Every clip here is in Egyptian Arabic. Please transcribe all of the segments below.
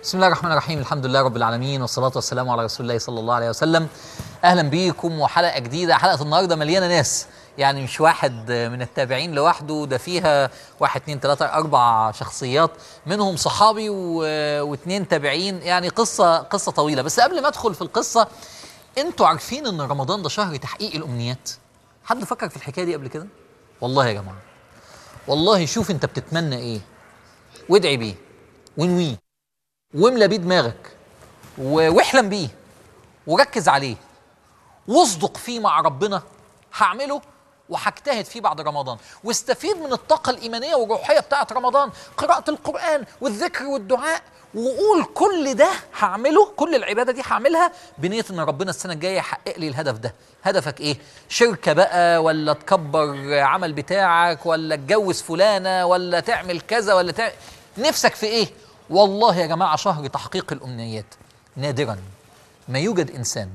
بسم الله الرحمن الرحيم الحمد لله رب العالمين والصلاة والسلام على رسول الله صلى الله عليه وسلم أهلا بيكم وحلقة جديدة حلقة النهاردة مليانة ناس يعني مش واحد من التابعين لوحده ده فيها واحد اتنين تلاتة أربع شخصيات منهم صحابي و... واتنين تابعين يعني قصة قصة طويلة بس قبل ما أدخل في القصة أنتوا عارفين إن رمضان ده شهر تحقيق الأمنيات حد فكر في الحكاية دي قبل كده والله يا جماعة والله شوف أنت بتتمنى إيه وادعي بيه وانويه واملى بيه دماغك و- واحلم بيه وركز عليه واصدق فيه مع ربنا هعمله وهجتهد فيه بعد رمضان واستفيد من الطاقة الإيمانية والروحية بتاعت رمضان قراءة القرآن والذكر والدعاء وقول كل ده هعمله كل العبادة دي هعملها بنية إن ربنا السنة الجاية يحقق لي الهدف ده هدفك إيه؟ شركة بقى ولا تكبر عمل بتاعك ولا تجوز فلانة ولا تعمل كذا ولا تعمل نفسك في إيه؟ والله يا جماعة شهر تحقيق الأمنيات نادرا ما يوجد إنسان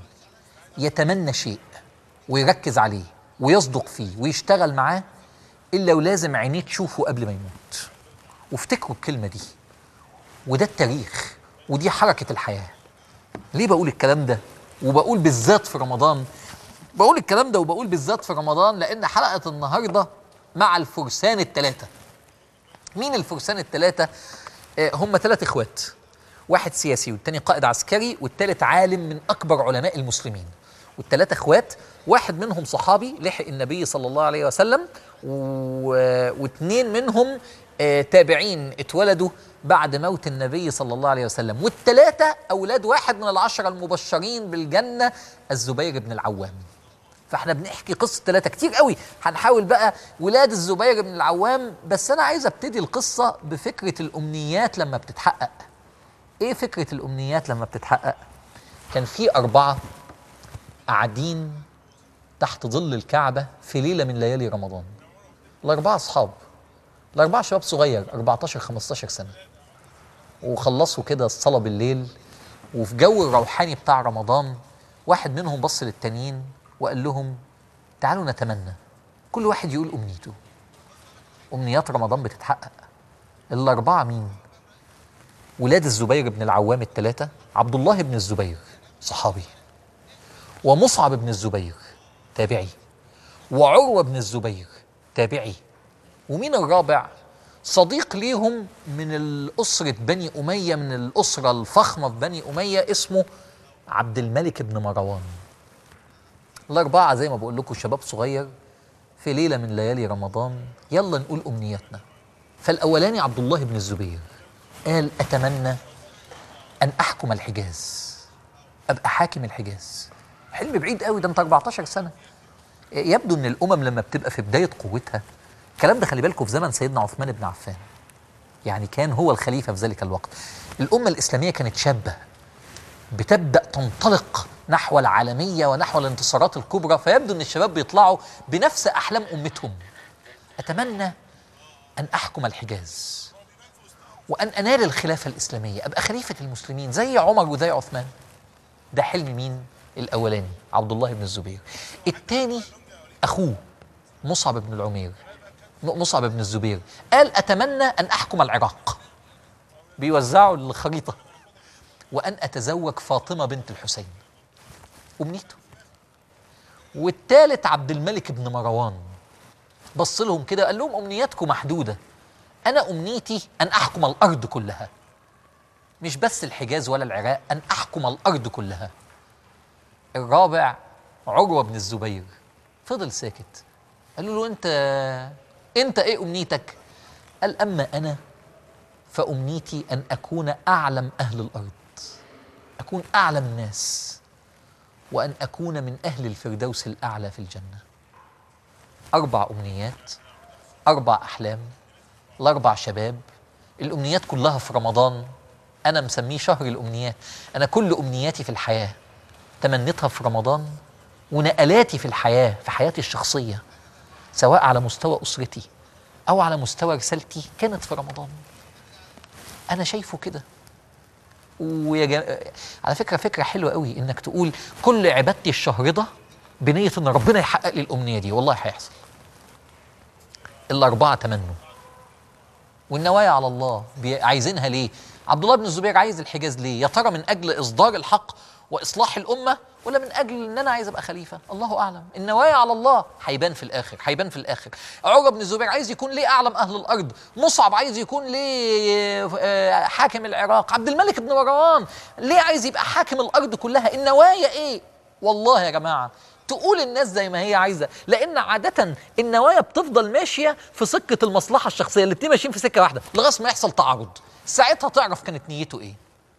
يتمنى شيء ويركز عليه ويصدق فيه ويشتغل معاه الا ولازم عينيه تشوفه قبل ما يموت وافتكروا الكلمه دي وده التاريخ ودي حركه الحياه ليه بقول الكلام ده وبقول بالذات في رمضان بقول الكلام ده وبقول بالذات في رمضان لان حلقه النهارده مع الفرسان الثلاثه مين الفرسان الثلاثه آه، هم ثلاث اخوات واحد سياسي والتاني قائد عسكري والتالت عالم من اكبر علماء المسلمين والثلاثه اخوات واحد منهم صحابي لحق النبي صلى الله عليه وسلم و... واثنين منهم آه، تابعين اتولدوا بعد موت النبي صلى الله عليه وسلم والثلاثه اولاد واحد من العشره المبشرين بالجنه الزبير بن العوام فاحنا بنحكي قصه ثلاثه كتير قوي هنحاول بقى ولاد الزبير بن العوام بس انا عايز ابتدي القصه بفكره الامنيات لما بتتحقق ايه فكره الامنيات لما بتتحقق كان في اربعه قاعدين تحت ظل الكعبه في ليله من ليالي رمضان الاربعه اصحاب الاربعه شباب صغير 14 15 سنه وخلصوا كده الصلاه بالليل وفي جو الروحاني بتاع رمضان واحد منهم بص للتانيين وقال لهم تعالوا نتمنى كل واحد يقول امنيته امنيات رمضان بتتحقق الاربعه مين ولاد الزبير بن العوام الثلاثه عبد الله بن الزبير صحابي ومصعب بن الزبير تابعي وعروه بن الزبير تابعي ومين الرابع صديق ليهم من الأسرة بني أمية من الأسرة الفخمة في بني أمية اسمه عبد الملك بن مروان الأربعة زي ما بقول لكم شباب صغير في ليلة من ليالي رمضان يلا نقول أمنياتنا فالأولاني عبد الله بن الزبير قال أتمنى أن أحكم الحجاز أبقى حاكم الحجاز حلم بعيد قوي ده أنت 14 سنة يبدو ان الامم لما بتبقى في بدايه قوتها الكلام ده خلي بالكم في زمن سيدنا عثمان بن عفان يعني كان هو الخليفه في ذلك الوقت الامه الاسلاميه كانت شابه بتبدا تنطلق نحو العالميه ونحو الانتصارات الكبرى فيبدو ان الشباب بيطلعوا بنفس احلام امتهم اتمنى ان احكم الحجاز وان انال الخلافه الاسلاميه ابقى خليفه المسلمين زي عمر وزي عثمان ده حلم مين الاولاني عبد الله بن الزبير الثاني اخوه مصعب بن العمير م- مصعب بن الزبير قال اتمنى ان احكم العراق بيوزعوا الخريطه وان اتزوج فاطمه بنت الحسين امنيته والثالث عبد الملك بن مروان بص لهم كده قال لهم امنياتكم محدوده انا امنيتي ان احكم الارض كلها مش بس الحجاز ولا العراق ان احكم الارض كلها الرابع عروه بن الزبير فضل ساكت قالوا له انت انت ايه امنيتك قال اما انا فامنيتي ان اكون اعلم اهل الارض اكون اعلم الناس وان اكون من اهل الفردوس الاعلى في الجنه اربع امنيات اربع احلام الاربع شباب الامنيات كلها في رمضان انا مسميه شهر الامنيات انا كل امنياتي في الحياه تمنيتها في رمضان ونقلاتي في الحياه في حياتي الشخصيه سواء على مستوى اسرتي او على مستوى رسالتي كانت في رمضان انا شايفه كده ويا جا... على فكره فكره حلوه قوي انك تقول كل عبادتي الشهر ده بنيه ان ربنا يحقق لي الامنيه دي والله هيحصل الاربعه تمنوا والنوايا على الله بي- عايزينها ليه عبد الله بن الزبير عايز الحجاز ليه يا ترى من اجل اصدار الحق واصلاح الامه ولا من اجل ان انا عايز ابقى خليفه الله اعلم النوايا على الله هيبان في الاخر هيبان في الاخر عروه بن الزبير عايز يكون ليه اعلم اهل الارض مصعب عايز يكون ليه آه، حاكم العراق عبد الملك بن مروان ليه عايز يبقى حاكم الارض كلها النوايا ايه والله يا جماعه تقول الناس زي ما هي عايزه لان عاده النوايا بتفضل ماشيه في سكه المصلحه الشخصيه اللي ماشيين في سكه واحده لغايه ما يحصل تعارض ساعتها تعرف كانت نيته ايه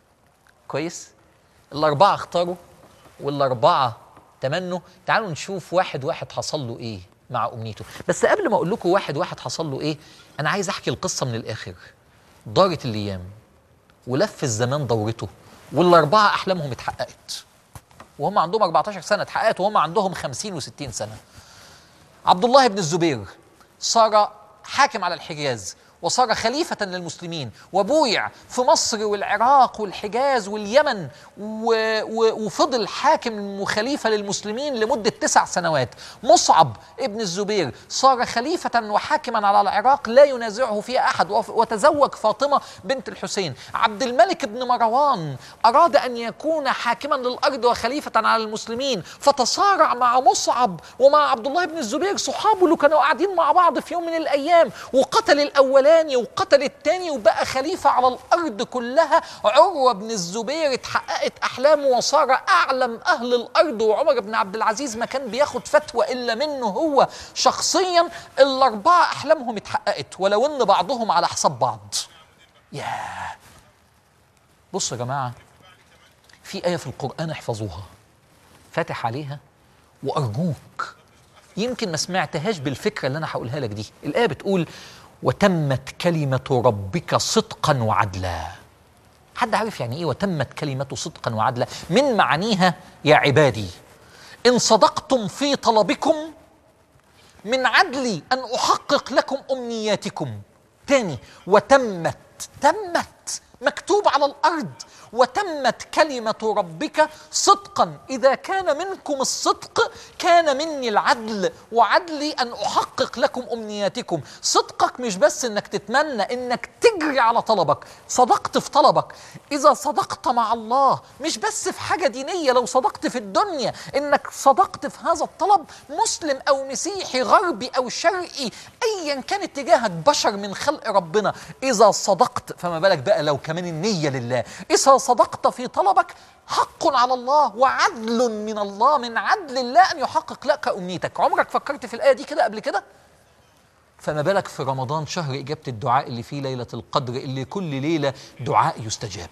كويس الاربعه اختاروا والاربعه تمنوا تعالوا نشوف واحد واحد حصل له ايه مع امنيته بس قبل ما اقول لكم واحد واحد حصل له ايه انا عايز احكي القصه من الاخر دارت الايام ولف الزمان دورته والاربعه احلامهم اتحققت وهم عندهم 14 سنه اتحققت وهم عندهم 50 و60 سنه عبد الله بن الزبير صار حاكم على الحجاز وصار خليفة للمسلمين وبويع في مصر والعراق والحجاز واليمن و... و... وفضل حاكم وخليفة للمسلمين لمدة تسع سنوات مصعب ابن الزبير صار خليفة وحاكما على العراق لا ينازعه فيها أحد وف- وتزوج فاطمة بنت الحسين عبد الملك بن مروان أراد أن يكون حاكما للأرض وخليفة على المسلمين فتصارع مع مصعب ومع عبد الله بن الزبير صحابه اللي كانوا قاعدين مع بعض في يوم من الأيام وقتل الأولاني وقتل الثاني وبقى خليفة على الأرض كلها عروة بن الزبير اتحققت أحلامه وصار أعلم أهل الأرض وعمر بن عبد العزيز ما كان بياخد فتوى إلا منه هو شخصيا الأربعة أحلامهم اتحققت ولو إن بعضهم على حساب بعض ياه بصوا يا جماعة في آية في القرآن احفظوها فاتح عليها وأرجوك يمكن ما سمعتهاش بالفكرة اللي أنا هقولها لك دي الآية بتقول وتمت كلمة ربك صدقا وعدلا حد عارف يعني إيه وتمت كلمة صدقا وعدلا من معانيها يا عبادي إن صدقتم في طلبكم من عدلي أن أحقق لكم أمنياتكم تاني وتمت تمت مكتوب على الأرض وتمت كلمة ربك صدقا إذا كان منكم الصدق كان مني العدل وعدلي أن أحقق لكم أمنياتكم صدقك مش بس إنك تتمنى إنك تجري على طلبك صدقت في طلبك إذا صدقت مع الله مش بس في حاجة دينية لو صدقت في الدنيا إنك صدقت في هذا الطلب مسلم أو مسيحي غربي أو شرقي أيا كان اتجاهك بشر من خلق ربنا إذا صدقت فما بالك بقى لو كمان النية لله إذا صدقت في طلبك حق على الله وعدل من الله من عدل الله أن يحقق لك أمنيتك عمرك فكرت في الآية دي كده قبل كده؟ فما بالك في رمضان شهر إجابة الدعاء اللي فيه ليلة القدر اللي كل ليلة دعاء يستجاب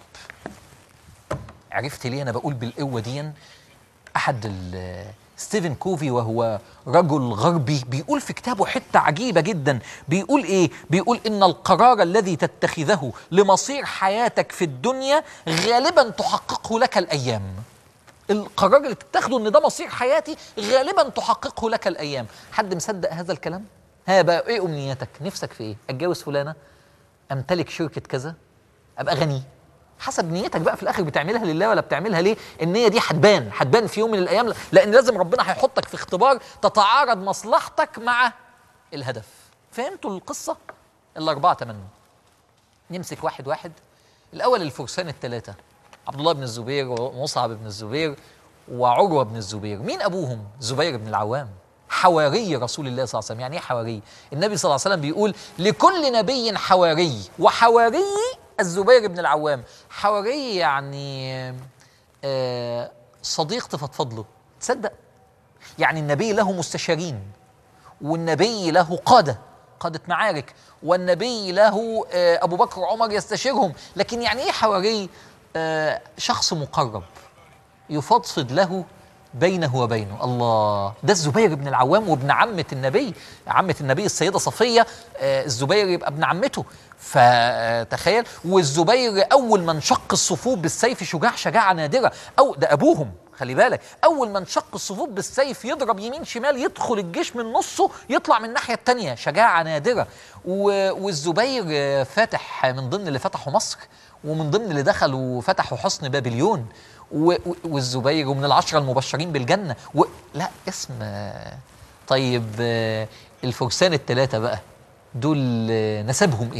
عرفت ليه أنا بقول بالقوة دي أحد ال- ستيفن كوفي وهو رجل غربي بيقول في كتابه حتة عجيبة جدا بيقول إيه؟ بيقول إن القرار الذي تتخذه لمصير حياتك في الدنيا غالبا تحققه لك الأيام القرار اللي تتخذه ان ده مصير حياتي غالبا تحققه لك الايام حد مصدق هذا الكلام ها بقى ايه امنياتك نفسك في ايه اتجوز فلانه امتلك شركه كذا ابقى غني حسب نيتك بقى في الاخر بتعملها لله ولا بتعملها ليه النيه دي هتبان هتبان في يوم من الايام لان لازم ربنا هيحطك في اختبار تتعارض مصلحتك مع الهدف فهمتوا القصه الاربعه تمنوا نمسك واحد واحد الاول الفرسان الثلاثه عبد الله بن الزبير ومصعب بن الزبير وعروه بن الزبير مين ابوهم زبير بن العوام حواري رسول الله صلى الله عليه وسلم يعني ايه حواري النبي صلى الله عليه وسلم بيقول لكل نبي حواري وحواري الزبير بن العوام حواري يعني آه، صديق تفضفض له تصدق يعني النبي له مستشارين والنبي له قادة قادة معارك والنبي له آه، أبو بكر وعمر يستشيرهم لكن يعني إيه حواري آه، شخص مقرب يفضفض له بينه وبينه الله ده الزبير بن العوام وابن عمة النبي عمة النبي السيدة صفية آه، الزبير يبقى ابن عمته فتخيل والزبير أول من شق الصفوف بالسيف شجاع شجاعة نادرة أو ده أبوهم خلي بالك أول من شق الصفوف بالسيف يضرب يمين شمال يدخل الجيش من نصه يطلع من الناحية التانية شجاعة نادرة و- والزبير آه، فاتح من ضمن اللي فتحوا مصر ومن ضمن اللي دخلوا فتحوا حصن بابليون و- و- والزبير ومن العشرة المبشرين بالجنة و... لا اسم آه، طيب آه، الفرسان الثلاثة بقى دول آه، نسبهم ايه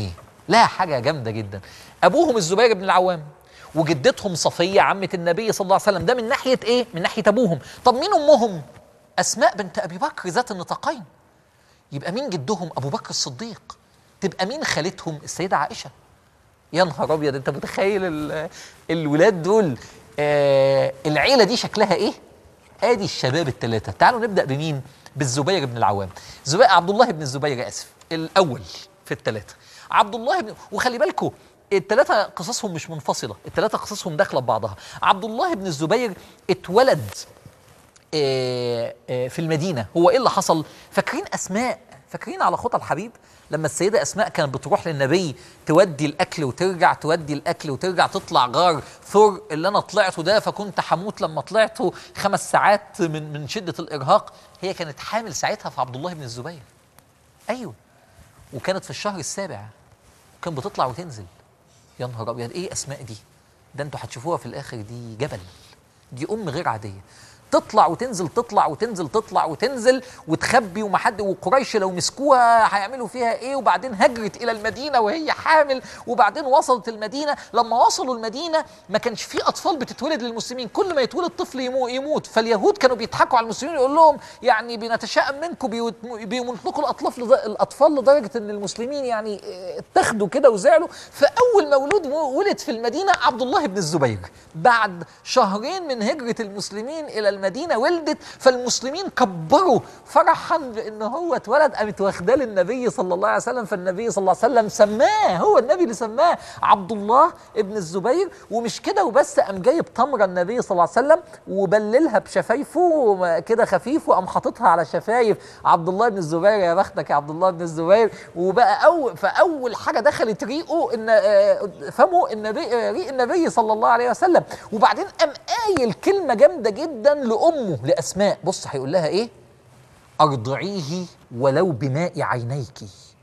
لا حاجه جامده جدا ابوهم الزبير بن العوام وجدتهم صفيه عمه النبي صلى الله عليه وسلم ده من ناحيه ايه من ناحيه ابوهم طب مين امهم اسماء بنت ابي بكر ذات النطاقين يبقى مين جدهم ابو بكر الصديق تبقى مين خالتهم السيده عائشه يا نهار ابيض انت متخيل ال- الولاد دول آه العيله دي شكلها ايه ادي الشباب الثلاثه تعالوا نبدا بمين بالزبير بن العوام زبير عبد الله بن الزبير اسف الاول في الثلاثه عبد الله بن وخلي بالكم الثلاثه قصصهم مش منفصله الثلاثه قصصهم داخله ببعضها عبد الله بن الزبير اتولد آه، آه، في المدينه هو ايه اللي حصل فاكرين اسماء فاكرين على خطى الحبيب لما السيده اسماء كانت بتروح للنبي تودي الاكل وترجع تودي الاكل وترجع تطلع غار ثور اللي انا طلعته ده فكنت هموت لما طلعته خمس ساعات من من شده الارهاق هي كانت حامل ساعتها في عبد الله بن الزبير ايوه وكانت في الشهر السابع كانت بتطلع وتنزل يا نهار ابيض ايه اسماء دي ده انتوا هتشوفوها في الاخر دي جبل دي ام غير عاديه تطلع وتنزل تطلع وتنزل تطلع وتنزل وتخبي ومحد وقريش لو مسكوها هيعملوا فيها ايه وبعدين هجرت الى المدينه وهي حامل وبعدين وصلت المدينه لما وصلوا المدينه ما كانش في اطفال بتتولد للمسلمين كل ما يتولد طفل يمو- يموت فاليهود كانوا بيضحكوا على المسلمين يقول لهم يعني بنتشائم منكم بيوت- بيملكوا الاطفال لد- الاطفال لدرجه ان المسلمين يعني اه، اتخذوا كده وزعلوا فاول مولود مو- ولد في المدينه عبد الله بن الزبير بعد شهرين من هجره المسلمين الى المدينه ولدت فالمسلمين كبروا فرحا بان هو اتولد قامت واخداه للنبي صلى الله عليه وسلم فالنبي صلى الله عليه وسلم سماه هو النبي اللي سماه عبد الله ابن الزبير ومش كده وبس قام جايب تمره النبي صلى الله عليه وسلم وبللها بشفايفه كده خفيف وقام حاططها على شفايف عبد الله بن الزبير يا بختك يا عبد الله بن الزبير وبقى أول فاول حاجه دخلت ريقه ان آه، فمه النبي آه، ريق النبي صلى الله عليه وسلم وبعدين قام قايل كلمه جامده جدا لامه لاسماء بص هيقول لها ايه ارضعيه ولو بماء عينيك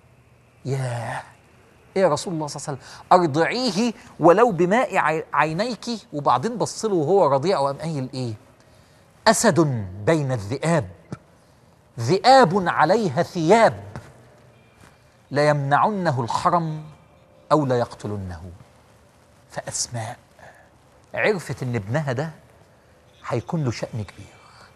ياه ايه يا رسول الله صلى الله عليه وسلم ارضعيه ولو بماء عي- عينيك وبعدين بص له وهو رضيع وقام قايل ايه اسد بين الذئاب ذئاب عليها ثياب ليمنعنه الحرم او ليقتلنه فاسماء عرفت ان ابنها ده هيكون له شأن كبير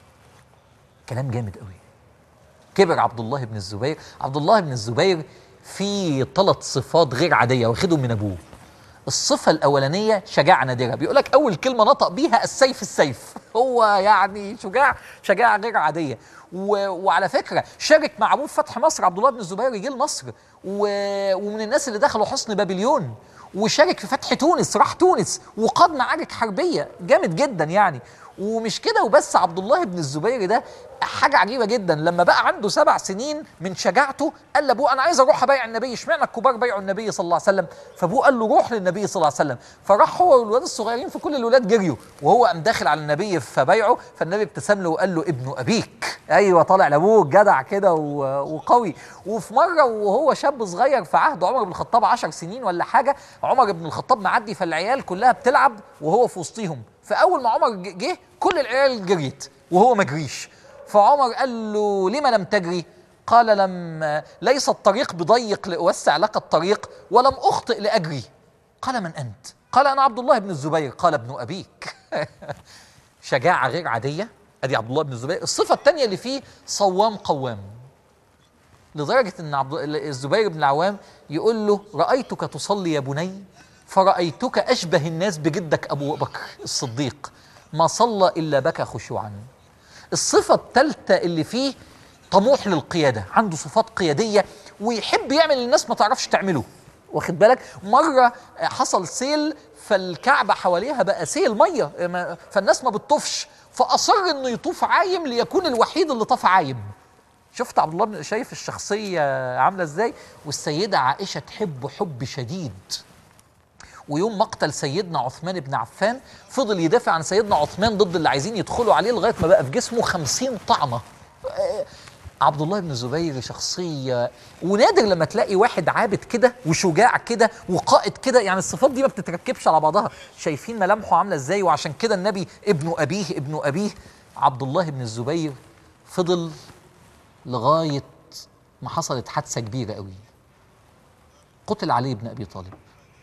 كلام جامد قوي كبر عبد الله بن الزبير عبد الله بن الزبير في ثلاث صفات غير عادية واخدهم من أبوه الصفة الأولانية شجاعة نادرة بيقول لك أول كلمة نطق بيها السيف السيف هو يعني شجاع شجاعة غير عادية و... وعلى فكرة شارك مع أبوه في فتح مصر عبد الله بن الزبير يجي مصر و... ومن الناس اللي دخلوا حصن بابليون وشارك في فتح تونس راح تونس وقاد معارك حربية جامد جدا يعني ومش كده وبس عبد الله بن الزبير ده حاجه عجيبه جدا لما بقى عنده سبع سنين من شجاعته قال لابوه انا عايز اروح ابايع النبي اشمعنى الكبار بايعوا النبي صلى الله عليه وسلم فابوه قال له روح للنبي صلى الله عليه وسلم فراح هو والولاد الصغيرين في كل الولاد جريوا وهو قام داخل على النبي فبايعه فالنبي ابتسم له وقال له ابن ابيك ايوه طالع لابوه جدع كده و- وقوي وفي مره وهو شاب صغير في عهد عمر بن الخطاب 10 سنين ولا حاجه عمر بن الخطاب معدي فالعيال كلها بتلعب وهو في وسطيهم فاول ما عمر ج- جه كل العيال جريت وهو ما جريش فعمر قال له لما لم تجري قال لم ليس الطريق بضيق لاوسع لك الطريق ولم اخطئ لاجري قال من انت قال انا عبد الله بن الزبير قال ابن ابيك شجاعه غير عاديه ادي عبد الله بن الزبير الصفه الثانيه اللي فيه صوام قوام لدرجة أن عبد الزبير بن العوام يقول له رأيتك تصلي يا بني فرأيتك أشبه الناس بجدك أبو بكر الصديق ما صلى إلا بكى خشوعا الصفة الثالثة اللي فيه طموح للقيادة عنده صفات قيادية ويحب يعمل اللي الناس ما تعرفش تعمله واخد بالك مرة حصل سيل فالكعبة حواليها بقى سيل مية ما- فالناس ما بتطوفش فأصر إنه يطوف عايم ليكون الوحيد اللي طاف عايم شفت عبد الله بن شايف الشخصية عاملة ازاي والسيدة عائشة تحبه حب شديد ويوم مقتل سيدنا عثمان بن عفان فضل يدافع عن سيدنا عثمان ضد اللي عايزين يدخلوا عليه لغاية ما بقى في جسمه خمسين طعنة آه، عبد الله بن الزبير شخصية ونادر لما تلاقي واحد عابد كده وشجاع كده وقائد كده يعني الصفات دي ما بتتركبش على بعضها شايفين ملامحه عاملة ازاي وعشان كده النبي ابن أبيه ابن أبيه عبد الله بن الزبير فضل لغايه ما حصلت حادثه كبيره قوي قتل علي بن ابي طالب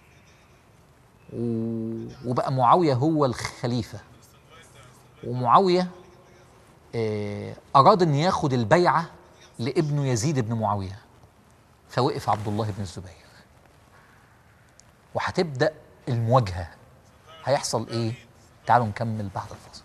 و- وبقى معاويه هو الخليفه ومعاويه آه، اراد ان ياخد البيعه لابنه يزيد بن معاويه فوقف عبد الله بن الزبير وهتبدا المواجهه هيحصل ايه تعالوا نكمل بعد الفاصل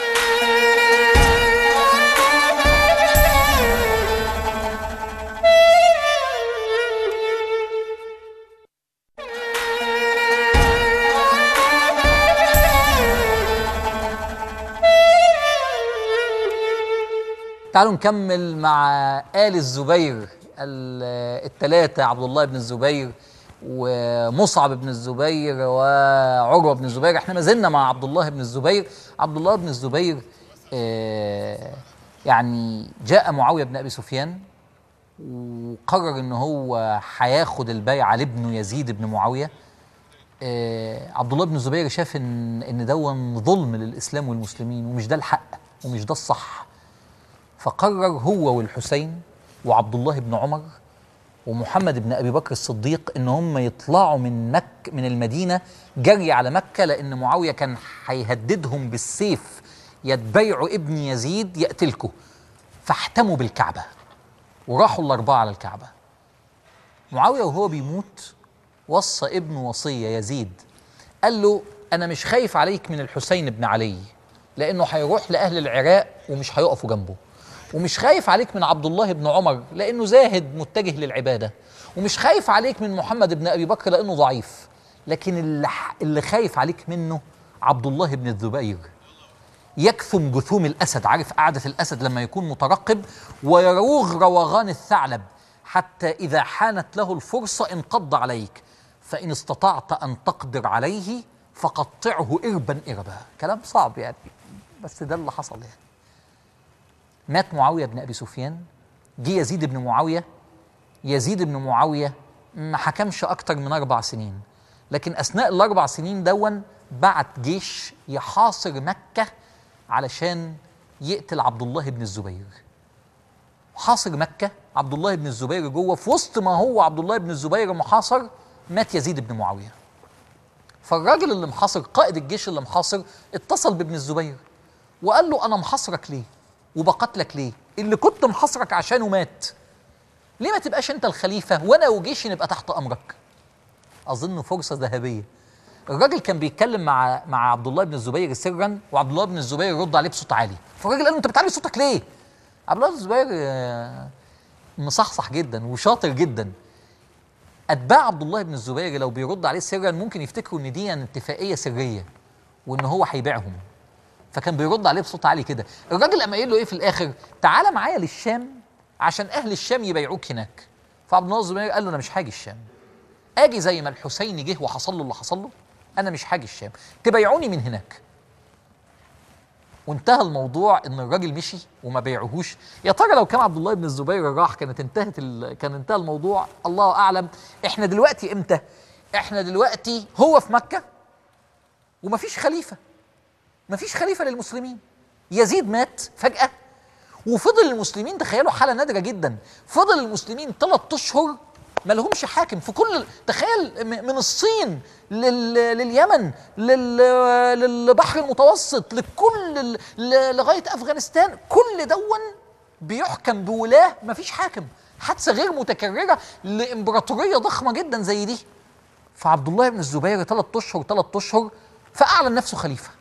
تعالوا نكمل مع آل الزبير الثلاثة عبد الله بن الزبير ومصعب بن الزبير وعروة بن الزبير احنا ما زلنا مع عبد الله بن الزبير عبد الله بن الزبير آه، يعني جاء معاوية بن أبي سفيان وقرر ان هو هياخد البيعة لابنه يزيد بن معاوية آه، عبد الله بن الزبير شاف ان ان دون ظلم للاسلام والمسلمين ومش ده الحق ومش ده الصح فقرر هو والحسين وعبد الله بن عمر ومحمد بن ابي بكر الصديق ان هم يطلعوا من مك من المدينه جري على مكه لان معاويه كان هيهددهم بالسيف يتبيعوا ابن يزيد يقتلكوا فاحتموا بالكعبه وراحوا الاربعه على الكعبه معاويه وهو بيموت وصى ابنه وصيه يزيد قال له انا مش خايف عليك من الحسين بن علي لانه هيروح لاهل العراق ومش هيقفوا جنبه ومش خايف عليك من عبد الله بن عمر لانه زاهد متجه للعباده ومش خايف عليك من محمد بن ابي بكر لانه ضعيف لكن اللي, اللي خايف عليك منه عبد الله بن الزبير يكثم جثوم الاسد عارف قعده الاسد لما يكون مترقب ويروغ روغان الثعلب حتى اذا حانت له الفرصه انقض عليك فان استطعت ان تقدر عليه فقطعه اربا اربا كلام صعب يعني بس ده اللي حصل يعني مات معاويه بن ابي سفيان جه يزيد بن معاويه يزيد بن معاويه ما حكمش اكتر من اربع سنين لكن اثناء الاربع سنين دون بعت جيش يحاصر مكه علشان يقتل عبد الله بن الزبير حاصر مكه عبد الله بن الزبير جوه في وسط ما هو عبد الله بن الزبير محاصر مات يزيد بن معاويه فالراجل اللي محاصر قائد الجيش اللي محاصر اتصل بابن الزبير وقال له انا محاصرك ليه وبقتلك ليه اللي كنت محاصرك عشانه مات ليه ما تبقاش انت الخليفه وانا وجيشي نبقى تحت امرك اظن فرصه ذهبيه الراجل كان بيتكلم مع مع عبد الله بن الزبير سرا وعبد الله بن الزبير يرد عليه بصوت عالي فالراجل قال له انت بتعلي صوتك ليه عبد الله بن الزبير آه، مصحصح جدا وشاطر جدا اتباع عبد الله بن الزبير لو بيرد عليه سرا ممكن يفتكروا ان دي يعني اتفاقيه سريه وان هو هيبيعهم فكان بيرد عليه بصوت عالي كده الراجل قام قايل له ايه في الاخر تعالى معايا للشام عشان اهل الشام يبيعوك هناك فعبد الله الزبير قال له انا مش هاجي الشام اجي زي ما الحسين جه وحصل له اللي حصل له انا مش هاجي الشام تبيعوني من هناك وانتهى الموضوع ان الراجل مشي وما بيعوهوش يا ترى لو كان عبد الله بن الزبير راح كانت انتهت ال... كان انتهى الموضوع الله اعلم احنا دلوقتي امتى احنا دلوقتي هو في مكه ومفيش خليفه مفيش خليفه للمسلمين يزيد مات فجاه وفضل المسلمين تخيلوا حاله نادره جدا فضل المسلمين ثلاث اشهر ما لهمش حاكم في كل تخيل م- من الصين لل... لليمن لل... للبحر المتوسط لكل ال- ل- لغايه افغانستان كل دون بيحكم بولاه ما فيش حاكم حادثه غير متكرره لامبراطوريه ضخمه جدا زي دي فعبد الله بن الزبير ثلاث اشهر ثلاث اشهر فاعلن نفسه خليفه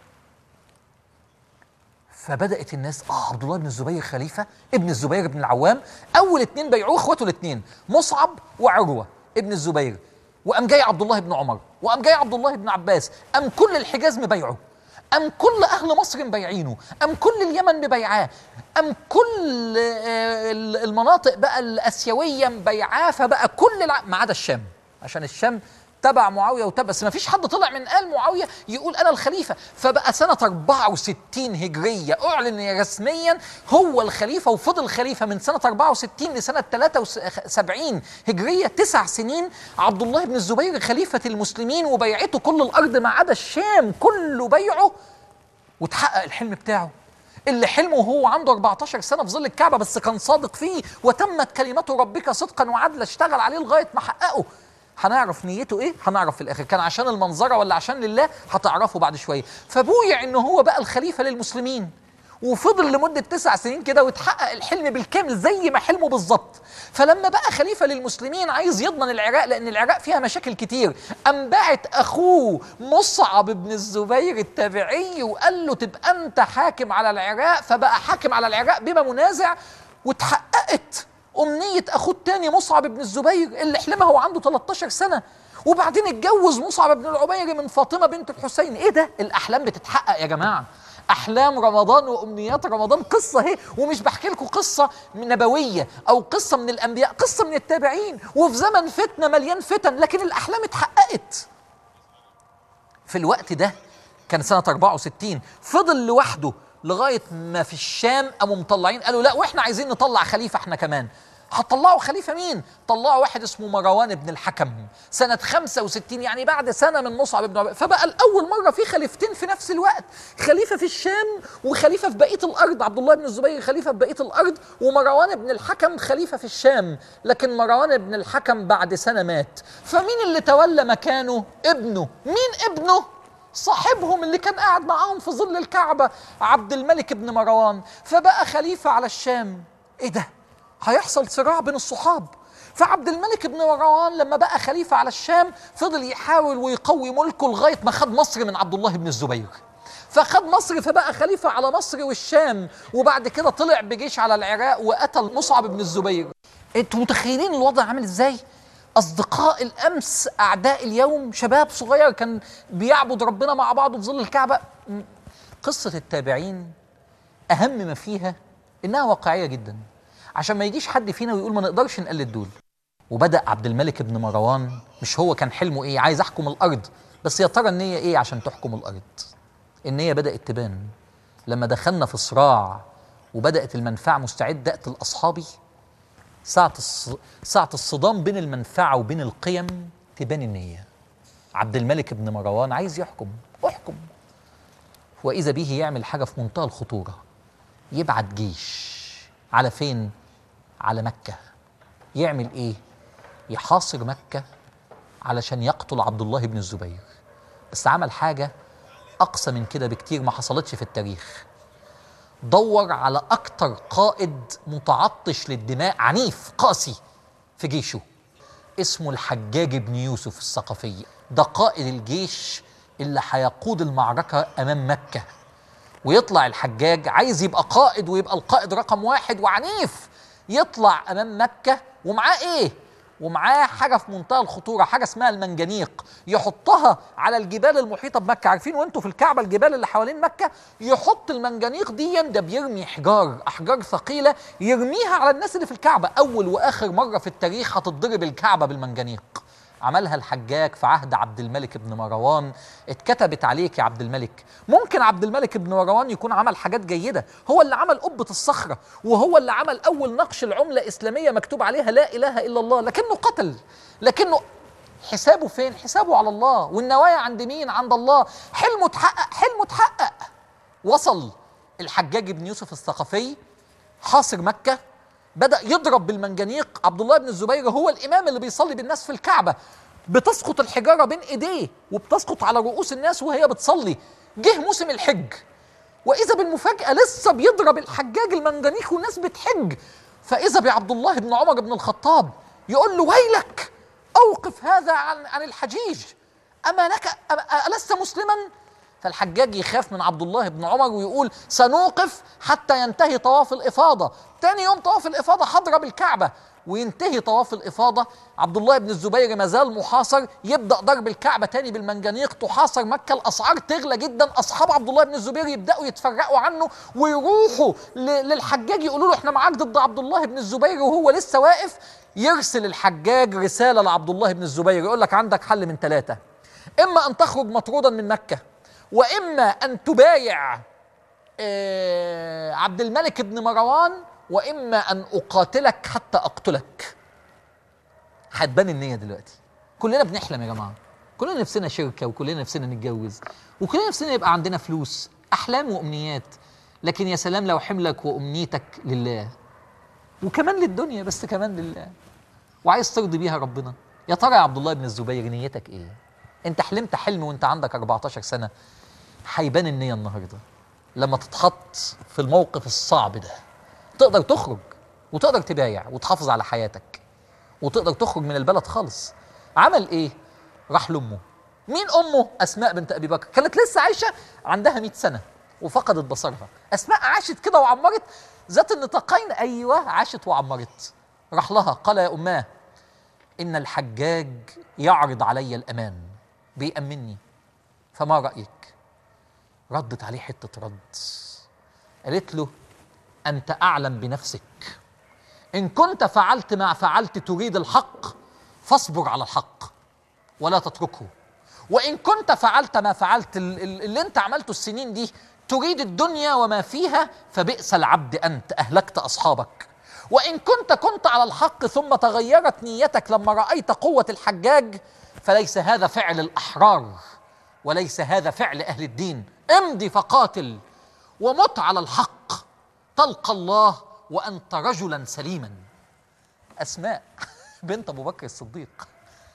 فبدات الناس اه عبد الله بن الزبير خليفه ابن الزبير بن العوام اول اتنين بيعوه اخواته الاتنين مصعب وعروه ابن الزبير وقام جاي عبد الله بن عمر وقام جاي عبد الله بن عباس قام كل الحجاز مبايعه أم كل أهل مصر مبايعينه أم كل اليمن مبايعاه أم كل آه، المناطق بقى الآسيوية مبايعاه فبقى كل الع... ما عدا الشام عشان الشام تبع معاويه وتبع بس ما فيش حد طلع من آل معاويه يقول انا الخليفه فبقى سنه 64 هجريه اعلن رسميا هو الخليفه وفضل خليفه من سنه 64 لسنه 73 هجريه تسع سنين عبد الله بن الزبير خليفه المسلمين وبيعته كل الارض ما عدا الشام كله بيعه وتحقق الحلم بتاعه اللي حلمه وهو عنده 14 سنه في ظل الكعبه بس كان صادق فيه وتمت كلمته ربك صدقا وعدلا اشتغل عليه لغايه ما حققه هنعرف نيته ايه هنعرف في الاخر كان عشان المنظره ولا عشان لله هتعرفوا بعد شويه فبويع ان هو بقى الخليفه للمسلمين وفضل لمدة تسع سنين كده وتحقق الحلم بالكامل زي ما حلمه بالظبط فلما بقى خليفة للمسلمين عايز يضمن العراق لأن العراق فيها مشاكل كتير أم بعت أخوه مصعب بن الزبير التابعي وقال له تبقى أنت حاكم على العراق فبقى حاكم على العراق بما منازع وتحققت أمنية أخوه التاني مصعب بن الزبير اللي حلمها هو عنده 13 سنة وبعدين اتجوز مصعب بن العبير من فاطمة بنت الحسين ايه ده الأحلام بتتحقق يا جماعة احلام رمضان وامنيات رمضان قصه اهي ومش بحكي لكم قصه نبويه او قصه من الانبياء قصه من التابعين وفي زمن فتنه مليان فتن لكن الاحلام اتحققت في الوقت ده كان سنه 64 فضل لوحده لغايه ما في الشام قاموا مطلعين قالوا لا واحنا عايزين نطلع خليفه احنا كمان هتطلعوا خليفه مين؟ طلعوا واحد اسمه مروان بن الحكم سنة 65 يعني بعد سنة من مصعب بن عبيد فبقى الأول مرة في خليفتين في نفس الوقت خليفة في الشام وخليفة في بقية الأرض عبد الله بن الزبير خليفة في بقية الأرض ومروان بن الحكم خليفة في الشام لكن مروان بن الحكم بعد سنة مات فمين اللي تولى مكانه؟ ابنه مين ابنه؟ صاحبهم اللي كان قاعد معاهم في ظل الكعبة عبد الملك بن مروان فبقى خليفة على الشام ايه ده؟ هيحصل صراع بين الصحاب فعبد الملك بن مروان لما بقى خليفة على الشام فضل يحاول ويقوي ملكه لغاية ما خد مصر من عبد الله بن الزبير فخد مصر فبقى خليفة على مصر والشام وبعد كده طلع بجيش على العراق وقتل مصعب بن الزبير انتوا متخيلين الوضع عامل ازاي؟ أصدقاء الأمس أعداء اليوم شباب صغير كان بيعبد ربنا مع بعض في ظل الكعبة قصة التابعين أهم ما فيها إنها واقعية جداً عشان ما يجيش حد فينا ويقول ما نقدرش نقلد دول وبدا عبد الملك بن مروان مش هو كان حلمه ايه عايز احكم الارض بس يا ترى النيه ايه عشان تحكم الارض النيه بدات تبان لما دخلنا في صراع وبدات المنفعه مستعده اقتل اصحابي ساعه الص... ساعه الصدام بين المنفعه وبين القيم تبان النيه عبد الملك بن مروان عايز يحكم احكم واذا به يعمل حاجه في منتهى الخطوره يبعت جيش على فين على مكة يعمل ايه يحاصر مكة علشان يقتل عبد الله بن الزبير بس عمل حاجة أقصى من كده بكتير ما حصلتش في التاريخ دور على أكتر قائد متعطش للدماء عنيف قاسي في جيشه اسمه الحجاج بن يوسف الثقفي ده قائد الجيش اللي هيقود المعركة أمام مكة ويطلع الحجاج عايز يبقى قائد ويبقى القائد رقم واحد وعنيف يطلع امام مكه ومعاه ايه ومعاه حاجه في منتهى الخطوره حاجه اسمها المنجنيق يحطها على الجبال المحيطه بمكه عارفين وانتوا في الكعبه الجبال اللي حوالين مكه يحط المنجنيق دي ده بيرمي حجار احجار ثقيله يرميها على الناس اللي في الكعبه اول واخر مره في التاريخ هتضرب الكعبه بالمنجنيق عملها الحجاج في عهد عبد الملك بن مروان اتكتبت عليك يا عبد الملك ممكن عبد الملك بن مروان يكون عمل حاجات جيدة هو اللي عمل قبة الصخرة وهو اللي عمل أول نقش العملة إسلامية مكتوب عليها لا إله إلا الله لكنه قتل لكنه حسابه فين حسابه على الله والنوايا عند مين عند الله حلمه اتحقق حلمه اتحقق وصل الحجاج بن يوسف الثقفي حاصر مكة بدأ يضرب بالمنجنيق عبد الله بن الزبير هو الإمام اللي بيصلي بالناس في الكعبة بتسقط الحجارة بين إيديه وبتسقط على رؤوس الناس وهي بتصلي جه موسم الحج وإذا بالمفاجأة لسه بيضرب الحجاج المنجنيق والناس بتحج فإذا بعبد الله بن عمر بن الخطاب يقول له ويلك أوقف هذا عن عن الحجيج أما لك ألست مسلما؟ فالحجاج يخاف من عبد الله بن عمر ويقول سنوقف حتى ينتهي طواف الإفاضة تاني يوم طواف الإفاضة هضرب الكعبة وينتهي طواف الإفاضة عبد الله بن الزبير ما زال محاصر يبدأ ضرب الكعبة تاني بالمنجنيق تحاصر مكة الأسعار تغلى جدا أصحاب عبد الله بن الزبير يبدأوا يتفرقوا عنه ويروحوا للحجاج يقولوا له احنا معاك ضد عبد الله بن الزبير وهو لسه واقف يرسل الحجاج رسالة لعبد الله بن الزبير يقول لك عندك حل من ثلاثة إما أن تخرج مطرودا من مكة واما ان تبايع عبد الملك بن مروان واما ان اقاتلك حتى اقتلك هتبان النيه دلوقتي كلنا بنحلم يا جماعه كلنا نفسنا شركه وكلنا نفسنا نتجوز وكلنا نفسنا يبقى عندنا فلوس احلام وامنيات لكن يا سلام لو حملك وامنيتك لله وكمان للدنيا بس كمان لله وعايز ترضي بيها ربنا يا ترى يا عبد الله بن الزبير نيتك ايه انت حلمت حلم وانت عندك 14 سنه هيبان النيه النهارده لما تتحط في الموقف الصعب ده تقدر تخرج وتقدر تبايع وتحافظ على حياتك وتقدر تخرج من البلد خالص عمل ايه راح لامه مين امه اسماء بنت ابي بكر كانت لسه عايشه عندها 100 سنه وفقدت بصرها اسماء عاشت كده وعمرت ذات النطاقين ايوه عاشت وعمرت راح لها قال يا اماه ان الحجاج يعرض علي الامان بيأمني فما رايك ردت عليه حته رد قالت له انت اعلم بنفسك ان كنت فعلت ما فعلت تريد الحق فاصبر على الحق ولا تتركه وان كنت فعلت ما فعلت ال- ال- اللي انت عملته السنين دي تريد الدنيا وما فيها فبئس العبد انت اهلكت اصحابك وان كنت كنت على الحق ثم تغيرت نيتك لما رايت قوه الحجاج فليس هذا فعل الاحرار وليس هذا فعل اهل الدين امضي فقاتل ومت على الحق تلقى الله وانت رجلا سليما اسماء بنت ابو بكر الصديق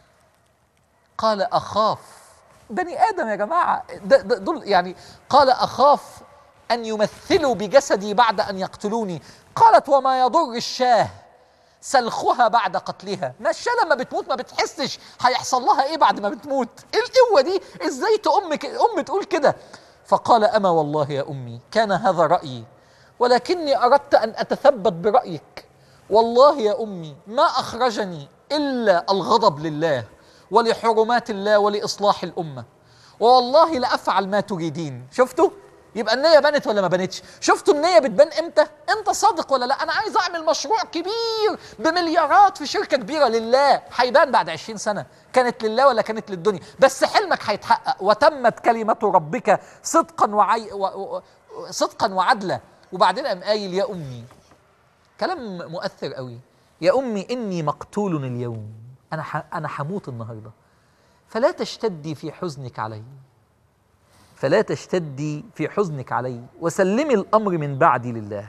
قال اخاف بني ادم يا جماعه ده ده دول يعني قال اخاف ان يمثلوا بجسدي بعد ان يقتلوني قالت وما يضر الشاه سلخها بعد قتلها ما الشاه لما بتموت ما بتحسش هيحصل لها ايه بعد ما بتموت ايه القوه دي ازاي تأم ك- ام تقول كده فقال اما والله يا امي كان هذا رايي ولكني اردت ان اتثبت برايك والله يا امي ما اخرجني الا الغضب لله ولحرمات الله ولاصلاح الامه والله لافعل ما تريدين شفتوا يبقى النيه بنت ولا ما بنتش شفتوا النيه بتبان امتى انت صادق ولا لا انا عايز اعمل مشروع كبير بمليارات في شركه كبيره لله هيبان بعد 20 سنه كانت لله ولا كانت للدنيا بس حلمك هيتحقق وتمت كلمه ربك صدقا وعي و... و... صدقا وعدلا وبعدين قام قايل يا امي كلام مؤثر قوي يا امي اني مقتول اليوم انا ح... انا هموت النهارده فلا تشتدي في حزنك علي فلا تشتدي في حزنك علي وسلمي الامر من بعدي لله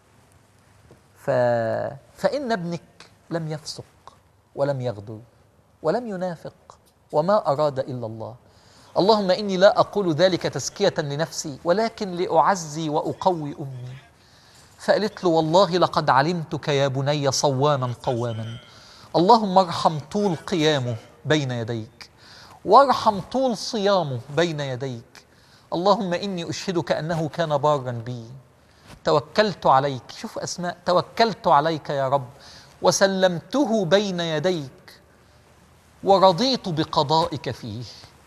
ف... فان ابنك لم يفسق ولم يغدر ولم ينافق وما اراد الا الله اللهم اني لا اقول ذلك تزكيه لنفسي ولكن لاعزي واقوي امي فقالت له والله لقد علمتك يا بني صواما قواما اللهم ارحم طول قيامه بين يديك وارحم طول صيامه بين يديك اللهم اني اشهدك انه كان بارا بي توكلت عليك شوف اسماء توكلت عليك يا رب وسلمته بين يديك ورضيت بقضائك فيه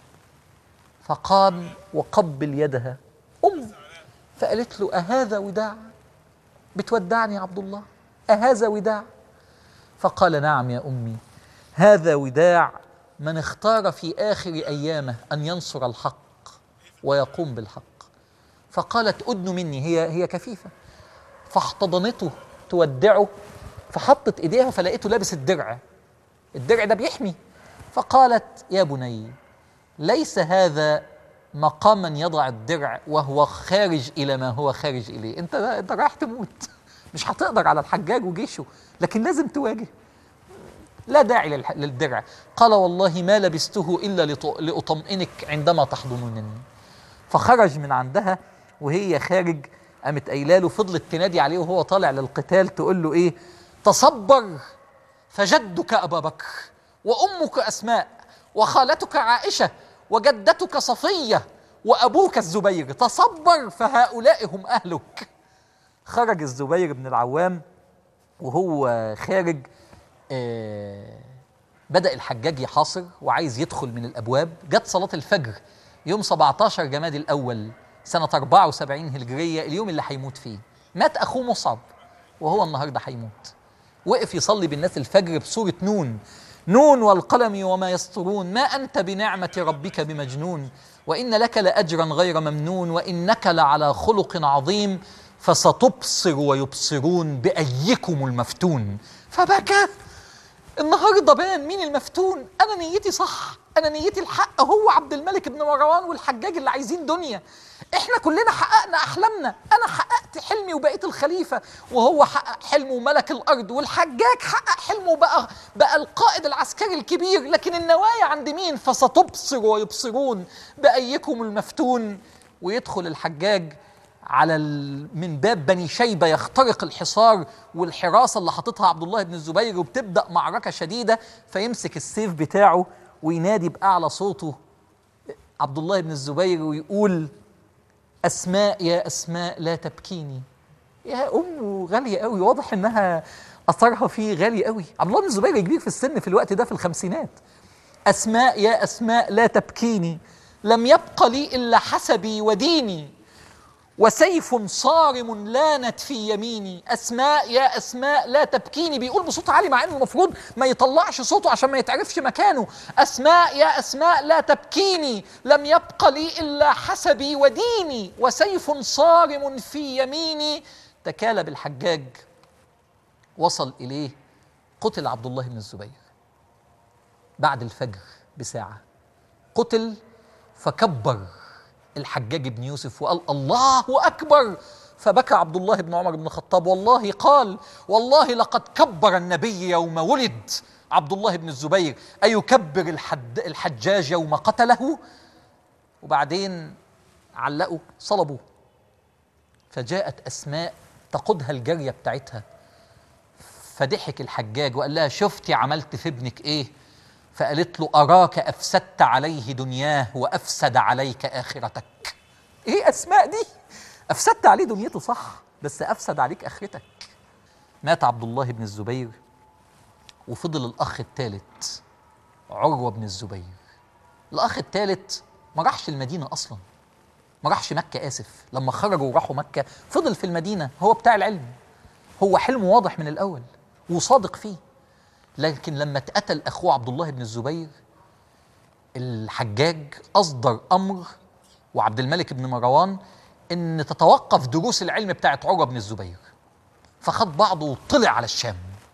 فقام وقبل يدها ام فقالت له اهذا وداع بتودعني يا عبد الله أهذا وداع فقال نعم يا أمي هذا وداع من اختار في آخر أيامه أن ينصر الحق ويقوم بالحق فقالت أدن مني هي هي كفيفة فاحتضنته تودعه فحطت ايديها فلقيته لابس الدرع الدرع ده بيحمي فقالت يا بني ليس هذا مقام من يضع الدرع وهو خارج الى ما هو خارج اليه انت انت رايح تموت مش هتقدر على الحجاج وجيشه لكن لازم تواجه لا داعي للح- للدرع قال والله ما لبسته الا لط- لاطمئنك عندما تحضنني فخرج من عندها وهي خارج قامت قايله له فضلت تنادي عليه وهو طالع للقتال تقول له ايه تصبر فجدك ابا بكر وامك اسماء وخالتك عائشه وجدتك صفيه وابوك الزبير تصبر فهؤلاء هم اهلك خرج الزبير بن العوام وهو خارج آه بدأ الحجاج يحاصر وعايز يدخل من الأبواب جت صلاة الفجر يوم 17 جماد الأول سنة 74 هجرية اليوم اللي هيموت فيه مات أخوه مصعب وهو النهاردة هيموت وقف يصلي بالناس الفجر بسورة نون نون والقلم وما يسطرون ما أنت بنعمة ربك بمجنون وإن لك لأجرا غير ممنون وإنك لعلى خلق عظيم فستبصر ويبصرون بأيكم المفتون فبكى النهارده بان مين المفتون انا نيتي صح انا نيتي الحق هو عبد الملك بن مروان والحجاج اللي عايزين دنيا احنا كلنا حققنا احلامنا انا حققت حلمي وبقيت الخليفه وهو حقق حلمه وملك الارض والحجاج حقق حلمه بقى بقى القائد العسكري الكبير لكن النوايا عند مين فستبصر ويبصرون بايكم المفتون ويدخل الحجاج على ال... من باب بني شيبه يخترق الحصار والحراسه اللي حاططها عبد الله بن الزبير وبتبدا معركه شديده فيمسك السيف بتاعه وينادي باعلى صوته عبد الله بن الزبير ويقول اسماء يا اسماء لا تبكيني يا امه غاليه قوي واضح انها اثرها فيه غالي قوي عبد الله بن الزبير كبير في السن في الوقت ده في الخمسينات اسماء يا اسماء لا تبكيني لم يبق لي الا حسبي وديني وسيف صارم لانت في يميني اسماء يا اسماء لا تبكيني بيقول بصوت عالي مع انه المفروض ما يطلعش صوته عشان ما يتعرفش مكانه اسماء يا اسماء لا تبكيني لم يبق لي الا حسبي وديني وسيف صارم في يميني تكالب الحجاج وصل اليه قتل عبد الله بن الزبير بعد الفجر بساعه قتل فكبر الحجاج بن يوسف وقال الله اكبر فبكى عبد الله بن عمر بن الخطاب والله قال والله لقد كبر النبي يوم ولد عبد الله بن الزبير أيكبر الحد الحجاج يوم قتله وبعدين علقوا صلبوا فجاءت أسماء تقودها الجارية بتاعتها فضحك الحجاج وقال لها شفتي عملت في ابنك ايه فقالت له أراك أفسدت عليه دنياه وأفسد عليك آخرتك إيه أسماء دي؟ أفسدت عليه دنيته صح بس أفسد عليك آخرتك مات عبد الله بن الزبير وفضل الأخ الثالث عروة بن الزبير الأخ الثالث ما راحش المدينة أصلا ما راحش مكة آسف لما خرجوا وراحوا مكة فضل في المدينة هو بتاع العلم هو حلمه واضح من الأول وصادق فيه لكن لما اتقتل اخوه عبد الله بن الزبير الحجاج اصدر امر وعبد الملك بن مروان ان تتوقف دروس العلم بتاعت عروه بن الزبير فخد بعضه وطلع على الشام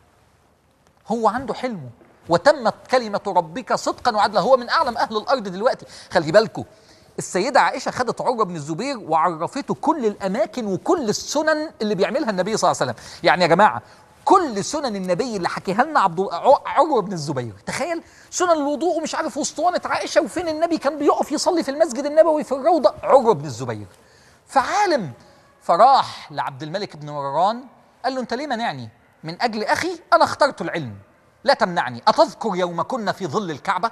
هو عنده حلمه وتمت كلمة ربك صدقا وعدلا هو من أعلم أهل الأرض دلوقتي خلي بالكم السيدة عائشة خدت عروة بن الزبير وعرفته كل الأماكن وكل السنن اللي بيعملها النبي صلى الله عليه وسلم يعني يا جماعة كل سنن النبي اللي حكيها لنا عبد عروه بن الزبير تخيل سنن الوضوء ومش عارف واسطوانه عائشه وفين النبي كان بيقف يصلي في المسجد النبوي في الروضه عروه بن الزبير فعالم فراح لعبد الملك بن مروان قال له انت ليه منعني من اجل اخي انا اخترت العلم لا تمنعني اتذكر يوم كنا في ظل الكعبه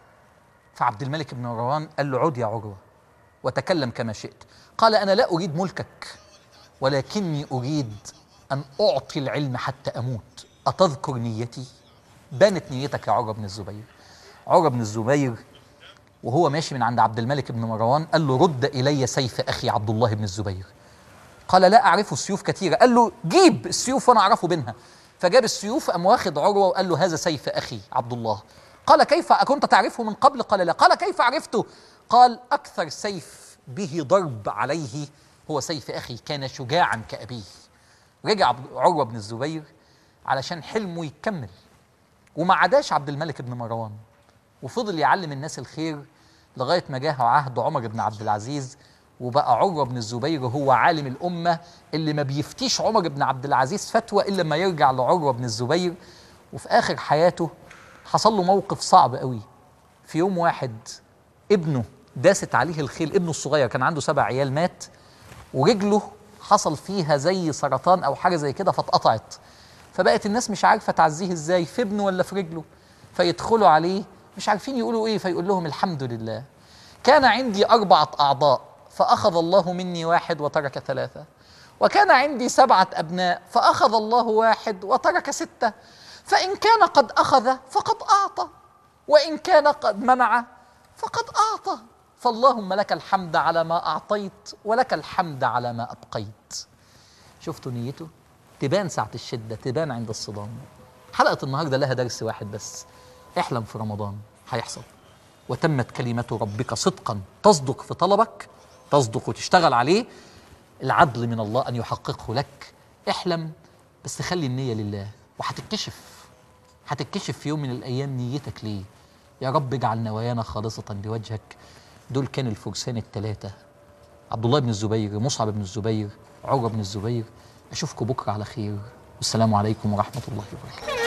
فعبد الملك بن مروان قال له عد يا عروه وتكلم كما شئت قال انا لا اريد ملكك ولكني اريد أن أعطي العلم حتى أموت أتذكر نيتي؟ بانت نيتك يا عروة بن الزبير عروة بن الزبير وهو ماشي من عند عبد الملك بن مروان قال له رد إلي سيف أخي عبد الله بن الزبير قال لا أعرف السيوف كثيرة قال له جيب السيوف وأنا أعرفه منها فجاب السيوف قام واخد عروة وقال له هذا سيف أخي عبد الله قال كيف أكنت تعرفه من قبل قال لا قال كيف عرفته قال أكثر سيف به ضرب عليه هو سيف أخي كان شجاعا كأبيه رجع عروه بن الزبير علشان حلمه يكمل وما عداش عبد الملك بن مروان وفضل يعلم الناس الخير لغايه ما جه عهد عمر بن عبد العزيز وبقى عروه بن الزبير هو عالم الامه اللي ما بيفتيش عمر بن عبد العزيز فتوى الا لما يرجع لعروه بن الزبير وفي اخر حياته حصل له موقف صعب قوي في يوم واحد ابنه داست عليه الخيل ابنه الصغير كان عنده سبع عيال مات ورجله حصل فيها زي سرطان او حاجه زي كده فاتقطعت فبقت الناس مش عارفه تعزيه ازاي في ابنه ولا في رجله فيدخلوا عليه مش عارفين يقولوا ايه فيقول لهم الحمد لله كان عندي اربعه اعضاء فاخذ الله مني واحد وترك ثلاثه وكان عندي سبعه ابناء فاخذ الله واحد وترك سته فان كان قد اخذ فقد اعطى وان كان قد منع فقد اعطى فاللهم لك الحمد على ما اعطيت ولك الحمد على ما ابقيت شفتوا نيته تبان ساعه الشده تبان عند الصدام حلقه النهارده لها درس واحد بس احلم في رمضان هيحصل وتمت كلمه ربك صدقا تصدق في طلبك تصدق وتشتغل عليه العدل من الله ان يحققه لك احلم بس خلي النيه لله وهتكتشف هتكتشف في يوم من الايام نيتك ليه يا رب اجعل نوايانا خالصه لوجهك دول كانوا الفرسان الثلاثه عبد الله بن الزبير مصعب بن الزبير عروة بن الزبير اشوفكم بكره على خير والسلام عليكم ورحمه الله وبركاته